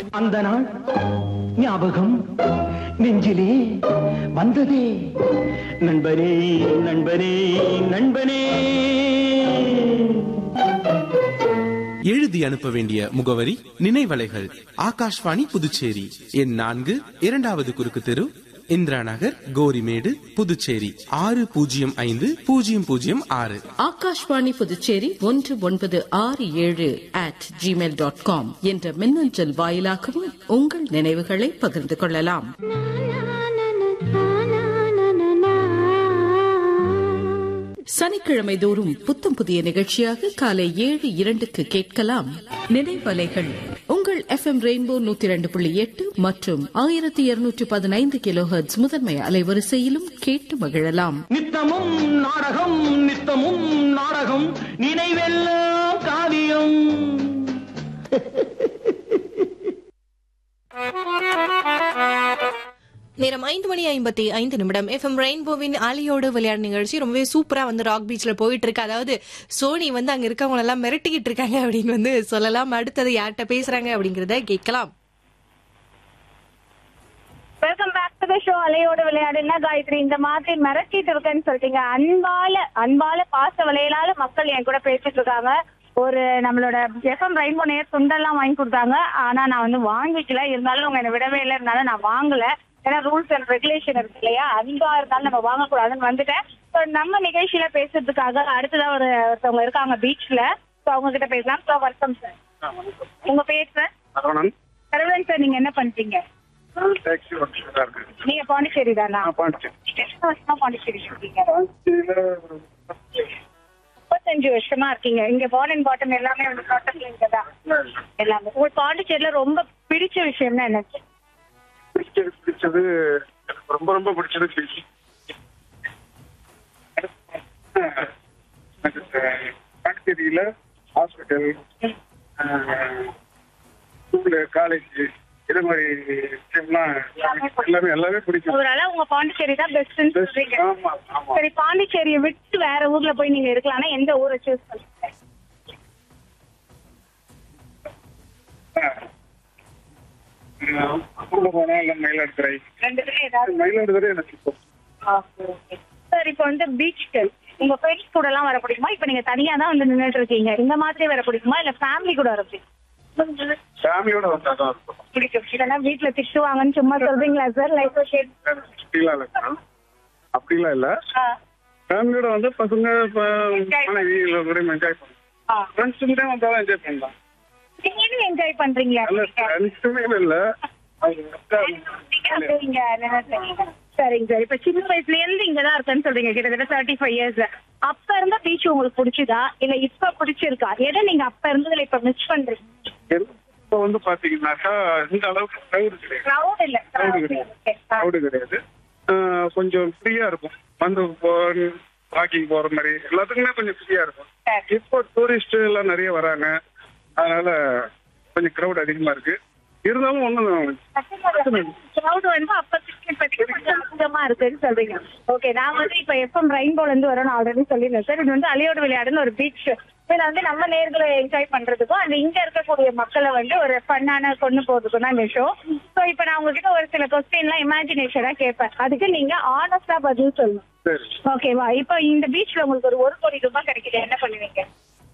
அந்த நாள் ஞாபகம் நெஞ்சிலே வந்ததே நண்பனே நண்பனே நண்பனே எழுதி அனுப்ப வேண்டிய முகவரி நினைவலைகள் ஆகாஷ்வாணி புதுச்சேரி எண் நான்கு இரண்டாவது குறுக்கு தெரு இந்திரா நகர் கோரிமேடு புதுச்சேரி ஆறு பூஜ்ஜியம் ஐந்து பூஜ்ஜியம் பூஜ்ஜியம் ஆறு ஆகாஷ்வாணி புதுச்சேரி ஒன்று ஒன்பது ஆறு ஏழு அட் ஜிமெயில் டாட் காம் என்ற மின்னஞ்சல் வாயிலாகவும் உங்கள் நினைவுகளை பகிர்ந்து கொள்ளலாம் சனிக்கிழமை தோறும் புத்தம் புதிய நிகழ்ச்சியாக காலை ஏழு இரண்டுக்கு கேட்கலாம் நினைவலைகள் உங்கள் எஃப் எம் ரெயின்போ நூத்தி இரண்டு புள்ளி எட்டு மற்றும் ஆயிரத்தி இருநூற்றி பதினைந்து கிலோ முதன்மை அலைவரிசையிலும் கேட்டு மகிழலாம் நித்தமும் நாடகம் நித்தமும் நாடகம் நினைவெல்லாம் காவியம் நேரம் ஐந்து மணி ஐம்பத்தி ஐந்து நிமிடம் எஃப்எம் ரெயின்போவின் அலியோடு விளையாடு நிகழ்ச்சி ரொம்பவே சூப்பரா வந்து ராக் பீச்ல போயிட்டு இருக்கு அதாவது சோனி வந்து அங்க இருக்கவங்க எல்லாம் மிரட்டிக்கிட்டு இருக்காங்க அப்படின்னு வந்து சொல்லலாம் அடுத்தது யார்கிட்ட பேசுறாங்க அப்படிங்கறத கேட்கலாம் welcome back to the show அலையோட விளையாடு என்ன காயத்ரி இந்த மாதிரி மிரட்டிட்டு இருக்கேன்னு சொல்லிட்டீங்க அன்பால அன்பால பாச விளையாட மக்கள் என் கூட பேசிட்டு இருக்காங்க ஒரு நம்மளோட எஃப்எம் ரெயின்போ நேர் துண்டெல்லாம் வாங்கி கொடுத்தாங்க ஆனா நான் வந்து வாங்கிக்கல இருந்தாலும் அவங்க என்ன விடவே இல்லை இருந்தாலும் நான் வாங்கல ஏன்னா ரூல்ஸ் அண்ட் ரெகுலேஷன் இருக்கு இல்லையா அன்பா இருந்தாலும் நம்ம வாங்கக்கூடாதுன்னு வந்துட்டேன் ஸோ நம்ம நிகழ்ச்சியில பேசுறதுக்காக அடுத்ததா ஒரு ஒருத்தவங்க இருக்காங்க பீச்ல ஸோ அவங்க கிட்ட பேசலாம் ஸோ வெல்கம் சார் உங்க பேர் சார் சரவணன் சரவணன் சார் நீங்க என்ன பண்றீங்க நான் டாக்ஸி ஒர்க்ஷாப்பா இருக்கேன் நீங்க பாண்டிச்சேரி தானா நான் பாண்டிச்சேரி எத்தனை வருஷமா பாண்டிச்சேரி இருக்கீங்க பாண்டிச்சேரியில ஒரு முப்பத்தஞ்சு வருஷமா இருக்கீங்க இங்க பார்ன் அண்ட் பாட்டம் எல்லாமே வந்து தோட்டத்துல இங்க தான் எல்லாமே உங்களுக்கு பாண்டிச்சேரியில ரொம்ப பிடிச்ச விஷயம்னா என்ன பிடிச்சது பிடிச்சது எனக்கு ரொம்ப ரொம்ப பிடிச்சது பீச் எனக்கு அஹ், பாண்டிச்சேரியில ஹாஸ்பிட்டல் ஸ்கூலு காலேஜ் இது மாதிரி விஷயம்லாம் எனக்கு எல்லாமே எல்லாமே பிடிக்கும் ஓரளவு உங்க பாண்டிச்சேரி தான் பெஸ்ட்னு சொல்றீங்க ஆமா ஆமா சரி பாண்டிச்சேரியை விட்டு வேற ஊர்ல போய் நீங்க இருக்கலாம்னா எந்த ஊரை சூஸ் பண்ணுவீங்க கும்பகோணம் இல்ல மயிலாடுதுறை ரெண்டுத்துல ஏதாவது மயிலாடுதுறை எனக்கு இப்போ சார் இப்போ வந்து பீச் உங்க ஃப்ரெண்ட்ஸ் கூட எல்லாம் வர பிடிக்குமா இப்போ நீங்க தனியா தான் வந்து நின்னுட்டு இருக்கீங்க இந்த மாதிரி வர பிடிக்குமா இல்ல ஃபேமிலி கூட வர பிடிக்குமா ஃபேமிலியோட வந்தா தான் இருக்கும் பிடிக்கும் இல்லைன்னா வீட்டுல திட்டுவாங்கன்னு சும்மா சொல்றீங்களா சார் லைஃப் அப்படிலாம் இல்ல அப்படிலாம் இல்ல ஃபேமிலியோட வந்து பசங்க இப்ப மனைவி எல்லாரும் என்ஜாய் பண்ணலாம் ஃப்ரெண்ட்ஸ் கூட வந்தாலும் என்ஜாய் பண்ணலாம் நீங்களும் என்ஜாய் பண்றீங்களா நல்ல ஃப்ரெண்ட்ஸுமே இல்ல அவங்க அப்படியே இங்க நினைச்சீங்க. சரிங்க சார் இப்ப சின்ன வயசுல இருந்து இங்கதான் இருக்கேன்னு சொல்றீங்க கிட்டத்தட்ட தேர்ட்டி ஃபைவ் இயர்ஸ் அப்ப இருந்த பீச் உங்களுக்கு பிடிச்சதா இல்ல இப்ப பிடிச்சிருக்கா எதை நீங்க அப்ப இருந்ததுல இப்ப மிஸ் பண்றீங்க இப்ப வந்து பாத்தீங்கன்னாக்கா இந்த அளவுக்கு crowd கிடையாது கிரௌட் இல்ல crowd கிடையாது crowd கிடையாது ஆஹ் கொஞ்சம் ஃப்ரீயா இருக்கும் வந்து வாக்கிங் போற மாதிரி எல்லாத்துக்குமே கொஞ்சம் ஃப்ரீயா இருக்கும் இப்போ டூரிஸ்ட் எல்லாம் நிறைய வராங்க அதனால கொஞ்சம் கிரௌட் அதிகமா இருக்கு இருந்தாலும் ஒண்ணும் கிரௌட் வந்து அப்ப பத்தி கொஞ்சம் அதிகமா இருக்குன்னு சொல்றீங்க ஓகே நான் வந்து இப்ப எஃப்எம் ரெயின்போல இருந்து வரோம்னு ஆல்ரெடி சொல்லியிருந்தேன் சார் இது வந்து அலையோட விளையாடுன்னு ஒரு பீச் இதுல வந்து நம்ம நேர்களை என்ஜாய் பண்றதுக்கும் அந்த இங்க இருக்கக்கூடிய மக்களை வந்து ஒரு ஃபன்னான கொண்டு போறதுக்கும் தான் இந்த ஷோ ஸோ இப்ப நான் உங்ககிட்ட ஒரு சில கொஸ்டின் எல்லாம் இமேஜினேஷனா கேட்பேன் அதுக்கு நீங்க ஆனஸ்டா பதில் சொல்லணும் சரி ஓகேவா இப்போ இந்த பீச்ல உங்களுக்கு ஒரு ஒரு கோடி ரூபாய் கிடைக்குது என்ன பண்ணுவீங்க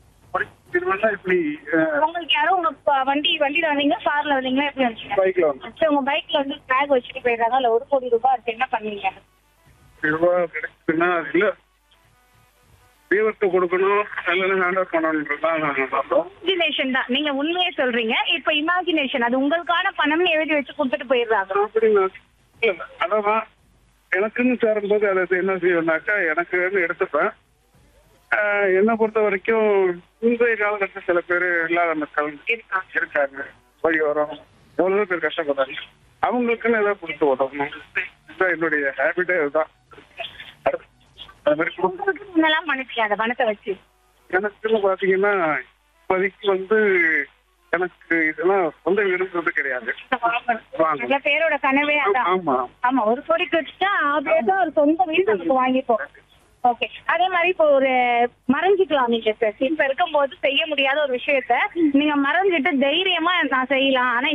இது வேணா இப்படி உங்களுக்கு யாரும் உங்க ப- வண்டி வண்டியில வந்தீங்க கார்ல வந்தீங்களா எப்படி வந்தீங்க பைக்ல வந்து சரி, உங்க பைக்ல வந்து பேக் வச்சுட்டு போயிடுறாங்க இல்ல ஒரு கோடி ரூபாய் இருக்கு என்ன பண்ணுவீங்க ரூபா கிடைக்குதுன்னா அது இல்ல தீவர்த்து கொடுக்கணும் இல்லைன்னா ஹேண்ட் ஓவர் பண்ணணுன்றதுதான் நாங்கள் பார்த்தோம் இமேஜினேஷன் தான் நீங்க உண்மையே சொல்றீங்க இப்ப இமேஜினேஷன் அது உங்களுக்கான பணம்னு எழுதி வச்சு கொடுத்துட்டு போயிடுறாங்க அப்படின்னா இல்ல இல்ல அதான் எனக்குன்னு சேரும்போது அதை என்ன செய்வேன்னாக்கா எனக்கு வந்து எடுத்துப்பேன் ஆஹ் என்னை பொறுத்த வரைக்கும் இன்றைய காலகட்டத்தில் சில பேர் இல்லாத மக்கள் இருக்காங்க வழி வரோம் எவ்வளவு பேர் கஷ்டப்படுறாங்க அவங்களுக்குன்னு ஏதாவது கொடுத்து உதவணும் இதுதான் என்னுடைய ஹேபிட்டே இதுதான் அடுத்து, அது மாதிரி கொடுத்து உங்களுக்கு என்னெல்லாம் பண்ணுவீங்க அந்த பணத்தை வச்சு எனக்குன்னு பாத்தீங்கன்னா இப்போதைக்கு வந்து எனக்கு இதெல்லாம் சொந்த வீடுன்றது கிடையாது வாங்க. சில பேரோட கனவே அதான் ஆமா ஆமா ஒரு கோடிக்கு வச்சுட்டா ஆப்வியஸா ஒரு சொந்த வீடு நமக்கு வாங்கிப்போம் ஓகே அதே மாதிரி இப்போ ஒரு மறைஞ்சிக்கலாம் நீங்க சார் இப்ப இருக்கும்போது செய்ய முடியாத ஒரு விஷயத்த நீங்க மறைஞ்சிட்டு தைரியமா நான் செய்யலாம் ஆனா